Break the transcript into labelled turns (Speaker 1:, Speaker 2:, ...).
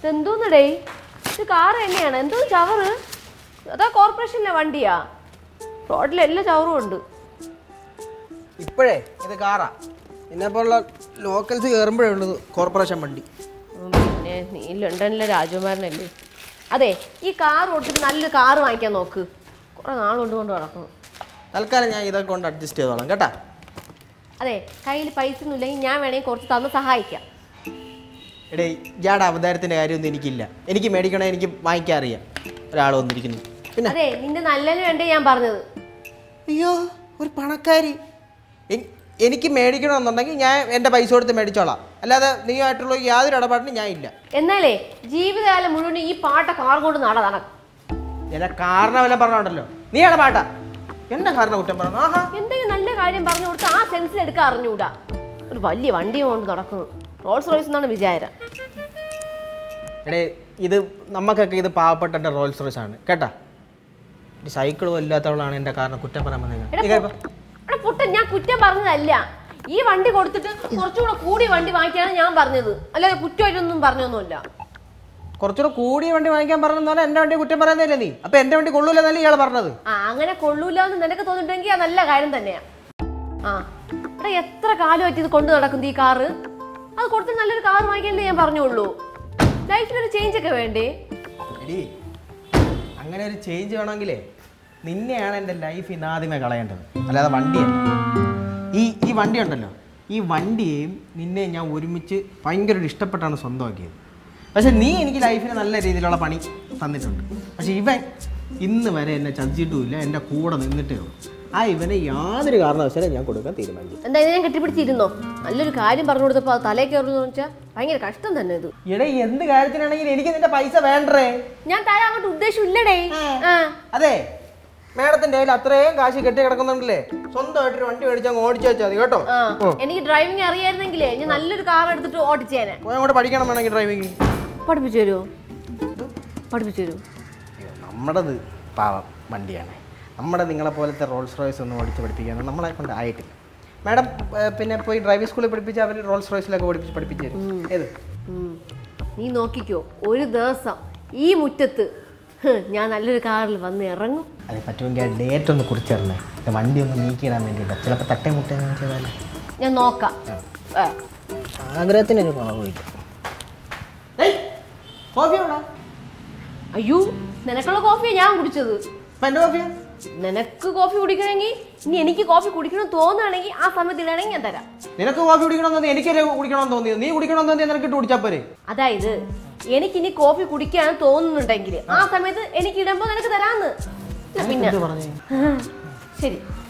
Speaker 1: ഇതെന്തോന്നടേ ഇത് കാറ് തന്നെയാണ് എന്തോ ചവറ് അതാ കോർപ്പറേഷനിലെ വണ്ടിയാ റോഡിൽ എല്ലാ ചവറും ഉണ്ട്
Speaker 2: ഇപ്പോഴേ ഇത് കാറാ എന്നെപ്പോലുള്ള ലോക്കൽസ് കയറുമ്പോഴേ ഉള്ളത് കോർപ്പറേഷൻ വണ്ടി
Speaker 1: ഉം, പിന്നെ നീ ലണ്ടനിലെ രാജകുമാരനല്ലേ അതെ ഈ കാർ കൊടുത്തിട്ട് നല്ലൊരു കാറ് വാങ്ങിക്കാൻ നോക്ക് കുറെ നാളുകൊണ്ട് കൊണ്ട് നടക്കുന്നു
Speaker 2: തൽക്കാലം ഞാൻ ഇതൊക്കെ കൊണ്ട് അഡ്ജസ്റ്റ് ചെയ്തോളാം കേട്ടാ
Speaker 1: അതെ കയ്യിൽ പൈസ ഒന്നും ഇല്ലെങ്കിൽ ഞാൻ വേണമെങ്കിൽ കുറച്ച് തന്ന് സഹായിക്കാം
Speaker 2: എടേ ഇയാടെ അവതാരത്തിൻ്റെ കാര്യമൊന്നും എനിക്കില്ല എനിക്ക് മേടിക്കണേ എനിക്ക് വാങ്ങിക്കാൻ അറിയാം ഒരാൾ വന്നിരിക്കുന്നു പിന്നെ
Speaker 1: അതെ നിന്റെ നല്ലതിന് വേണ്ടേ ഞാൻ പറഞ്ഞത്
Speaker 2: അയ്യോ ഒരു പണക്കാരി എൻ- എനിക്ക് മേടിക്കണമെന്നുണ്ടെങ്കിൽ ഞാൻ എൻ്റെ പൈസ കൊടുത്ത് മേടിച്ചോളാം അല്ലാതെ നീയുമായിട്ടുള്ള യാതൊരു ഇടപാടിനും ഞാൻ ഇല്ല
Speaker 1: എന്നാലേ ജീവിതകാലം മുഴുവൻ ഈ പാട്ട കാർ കൊണ്ട് നട നടക്കും
Speaker 2: എന്നെ കാരണം വല്ല പറഞ്ഞോണ്ടല്ലോ നീ ഇടപാട്ടാ എന്നെ കാരണം കുറ്റം പറഞ്ഞു ആഹാ
Speaker 1: എന്തെങ്കിലും നല്ല കാര്യം പറഞ്ഞു കൊടുത്ത് ആ സെൻസിൽ എടുക്കാൻ അറിഞ്ഞൂടാ ഒരു വലിയ വണ്ടി കൊണ്ട് നടക്കുന്നു റോൾസ് റോയ്സ് എന്നാണ് വിചാരം
Speaker 2: എടേ ഇത് നമുക്കൊക്കെ ഇത് പാവപ്പെട്ട റോൾസ് റോയ്സ് ആണ് കേട്ടാ ഒരു സൈക്കിളും ഇല്ലാത്തവളാണ് എൻ്റെ കാരണം കുറ്റം പറയാൻ വന്നേക്കുന്നത്
Speaker 1: എടാ പു- എടാ പുട്ടൻ ഞാൻ കുറ്റം പറഞ്ഞതല്ല ഈ വണ്ടി കൊടുത്തിട്ട് കുറച്ചുകൂടെ കൂടിയ വണ്ടി വാങ്ങിക്കാനാണ് ഞാൻ പറഞ്ഞത് അല്ലാതെ കുറ്റമായിട്ടൊന്നും പറഞ്ഞൊന്നുമില്ല
Speaker 2: കുറച്ചുകൂടെ കൂടിയ വണ്ടി വാങ്ങിക്കാൻ പറഞ്ഞെന്ന് പറഞ്ഞാൽ എൻ്റെ വണ്ടി കുറ്റം പറയുന്നില്ല നീ അപ്പൊ എൻ്റെ വണ്ടി കൊള്ളൂലെന്നല്ലേ ഇയാൾ പറഞ്ഞത്
Speaker 1: ആ അങ്ങനെ കൊള്ളൂല എന്ന് നിനക്ക് തോന്നിട്ടുണ്ടെങ്കിൽ അത് നല്ല കാര്യം തന്നെയാ ആ എടാ എത്ര കാലമായിട്ട് ഇത് കൊണ്ട് നടക്കുന്നു ഈ കാറ് അത് കൊടുത്ത് നല്ലൊരു കാർ വാങ്ങിക്കാനല്ലേ ഞാൻ പറഞ്ഞുള്ളൂ ലൈഫിലൊരു ചേഞ്ച് ഒക്കെ വേണ്ടേ
Speaker 2: എടി അങ്ങനെ ഒരു ചേഞ്ച് വേണമെങ്കിലേ നിന്നെയാണ് എൻ്റെ ലൈഫ് ഇന്ന് ആദ്യമേ കളയേണ്ടത് അല്ലാതെ വണ്ടിയല്ല ഈ ഈ വണ്ടി ഉണ്ടല്ലോ ഈ വണ്ടിയെയും നിന്നെയും ഞാൻ ഒരുമിച്ച് ഭയങ്കര ഒരു ഇഷ്ടപ്പെട്ടാണ് സ്വന്തമാക്കിയത് പക്ഷെ നീ എനിക്ക് ലൈഫിന് നല്ല രീതിയിലുള്ള പണി തന്നിട്ടുണ്ട് പക്ഷെ ഇവൻ ഇന്ന് വരെ എന്നെ ചതിച്ചിട്ടുമില്ല എൻ്റെ കൂടെ നിന്നിട്ടേ ഉള്ളൂ ആ ഇവനെ യാതൊരു കാരണവശാലും ഞാൻ കൊടുക്കാൻ തീരുമാനിച്ചു
Speaker 1: എന്തായാലും ഞാൻ കെട്ടിപ്പിടിച്ചിരുന്നോ നല്ലൊരു കാര്യം പറഞ്ഞു കൊടുത്തപ്പോൾ അത് തലേ കയറുന്നു വെച്ചാൽ ഭയങ്കര കഷ്ടം തന്നെ ഇത്
Speaker 2: എടേ എന്ത് കാര്യത്തിനാണെങ്കിലും എനിക്ക് നിന്റെ പൈസ വേണ്ടേ
Speaker 1: ഞാൻ തരാൻ അങ്ങോട്ട് ഉദ്ദേശമില്ലടേ ആ
Speaker 2: അതെ മേഡത്തിന്റെ കയ്യിൽ അത്രയും കാശ് കെട്ടി കിടക്കുന്നുണ്ടല്ലേ സ്വന്തമായിട്ടൊരു വണ്ടി മേടിച്ചാൽ ഓടിച്ചു വെച്ചാൽ മതി കേട്ടോ
Speaker 1: ആ എനിക്ക് ഡ്രൈവിംഗ് അറിയായിരുന്നെങ്കിലേ ഞാൻ നല്ലൊരു കാർ എടുത്തിട്ട് ഓടിച്ചേനെ
Speaker 2: പോയി അങ്ങോട്ട് പഠിക്കണം വേണമെങ്കിൽ ഡ്രൈവിംഗ്
Speaker 1: പഠിപ്പിച്ചു തരുമോ പഠിപ്പിച്ചു തരുമോ
Speaker 2: നമ്മുടേത് പാവം വണ്ടിയാണ് നമ്മുടെ നിങ്ങളെ പോലത്തെ റോൾസ് റോയ്സ് ഒന്നും ഓടിച്ച് പഠിപ്പിക്കാനോ നമ്മളെ കൊണ്ട് ആയിട്ടില്ല മാഡം ഏർ, പിന്നെ പോയി ഡ്രൈവിംഗ് സ്കൂളിൽ പഠിപ്പിച്ച് അവർ റോൾസ് റോയ്സിലൊക്കെ ഓടിപ്പിച്ച് പഠിപ്പിച്ച് തരും ഏത്
Speaker 1: ഉം. നീ നോക്കിക്കോ ഒരു ദിവസം ഈ മുറ്റത്ത് ഹ്, ഞാൻ നല്ലൊരു കാറിൽ വന്ന് ഇറങ്ങും
Speaker 2: അത് പറ്റുമെങ്കിൽ ആ ഡേറ്റ് ഒന്ന് കുറിച്ചിടണേ വണ്ടി ഒന്ന് നീക്കിയിടാൻ വേണ്ടിയിട്ട് ചിലപ്പോൾ തട്ടേ മുട്ടേ ചെയ്താലേ
Speaker 1: ഞാൻ നോക്കാം ഏ,
Speaker 2: ആഗ്രഹത്തിനൊരു കുറവില്ല കോഫി വേണോ
Speaker 1: അയ്യോ നിനക്കുള്ള കോഫിയാ ഞാൻ കുടിച്ചത്
Speaker 2: അപ്പം എൻ്റെ കോഫിയാ
Speaker 1: നിനക്ക് കോഫി കുടിക്കണമെങ്കിൽ ഇനി എനിക്ക് കോഫി കുടിക്കണം തോന്നുകയാണെങ്കിൽ ആ സമയത്ത് ഇടണമെങ്കിൽ ഞാൻ തരാം
Speaker 2: നിനക്ക് കോഫി കുടിക്കണമെന്ന് തോന്നി എനിക്കൊരു കുടിക്കണമെന്ന് തോന്നിയത് നീ കുടിക്കണമെന്ന് തോന്നിയാൽ നിനക്ക് ഇട്ട് കുടിച്ചാൽ പോരെ
Speaker 1: അതായത് എനിക്കിനി കോഫി കുടിക്കാൻ തോന്നുന്നുണ്ടെങ്കിൽ ആ സമയത്ത് എനിക്ക് ഇടുമ്പോൾ നിനക്ക് തരാന്ന് ഇല്ല, പിന്നെ
Speaker 2: എന്ത് പറഞ്ഞേ
Speaker 1: ശരി